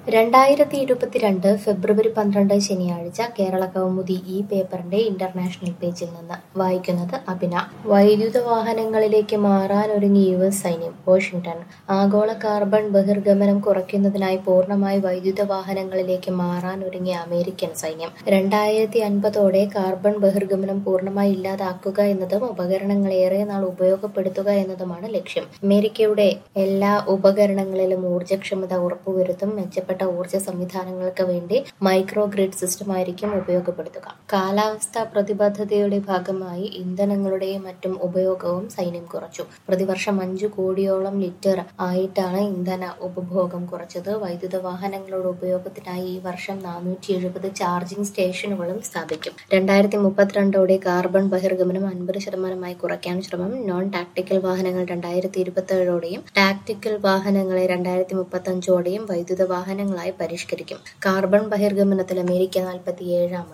രണ്ടായിരത്തി ഇരുപത്തിരണ്ട് ഫെബ്രുവരി പന്ത്രണ്ട് ശനിയാഴ്ച കേരള കൗമുദി ഈ പേപ്പറിന്റെ ഇന്റർനാഷണൽ പേജിൽ നിന്ന് വായിക്കുന്നത് അഭിന വൈദ്യുത വാഹനങ്ങളിലേക്ക് മാറാനൊരുങ്ങി യു എസ് സൈന്യം വാഷിംഗ്ടൺ ആഗോള കാർബൺ ബഹിർഗമനം കുറയ്ക്കുന്നതിനായി പൂർണ്ണമായി വൈദ്യുത വാഹനങ്ങളിലേക്ക് മാറാനൊരുങ്ങിയ അമേരിക്കൻ സൈന്യം രണ്ടായിരത്തി അൻപതോടെ കാർബൺ ബഹിർഗമനം പൂർണ്ണമായി ഇല്ലാതാക്കുക എന്നതും ഉപകരണങ്ങൾ ഏറെ നാൾ ഉപയോഗപ്പെടുത്തുക എന്നതുമാണ് ലക്ഷ്യം അമേരിക്കയുടെ എല്ലാ ഉപകരണങ്ങളിലും ഊർജ്ജക്ഷമത ഉറപ്പുവരുത്തും മെച്ചപ്പെട്ട ഊർജ്ജ സംവിധാനങ്ങൾക്ക് വേണ്ടി മൈക്രോ ഗ്രിഡ് സിസ്റ്റം ആയിരിക്കും ഉപയോഗപ്പെടുത്തുക കാലാവസ്ഥാ പ്രതിബദ്ധതയുടെ ഭാഗമായി ഇന്ധനങ്ങളുടെയും മറ്റും ഉപയോഗവും സൈന്യം കുറച്ചു പ്രതിവർഷം അഞ്ചു കോടിയോളം ലിറ്റർ ആയിട്ടാണ് ഇന്ധന ഉപഭോഗം കുറച്ചത് വൈദ്യുത വാഹനങ്ങളുടെ ഉപയോഗത്തിനായി ഈ വർഷം നാനൂറ്റി എഴുപത് ചാർജിംഗ് സ്റ്റേഷനുകളും സ്ഥാപിക്കും രണ്ടായിരത്തി മുപ്പത്തിരണ്ടോടെ കാർബൺ ബഹിർഗമനം അൻപത് ശതമാനമായി കുറയ്ക്കാൻ ശ്രമം നോൺ ടാക്ടിക്കൽ വാഹനങ്ങൾ രണ്ടായിരത്തി ഇരുപത്തിയേഴോടെയും ടാക്ടിക്കൽ വാഹനങ്ങളെ രണ്ടായിരത്തി മുപ്പത്തി അഞ്ചോടെയും വൈദ്യുത വാഹനങ്ങളായി പരിഷ്കരിക്കും കാർബൺ ബഹിർഗമനത്തിൽ അമേരിക്ക നാൽപ്പത്തിയേഴാമത്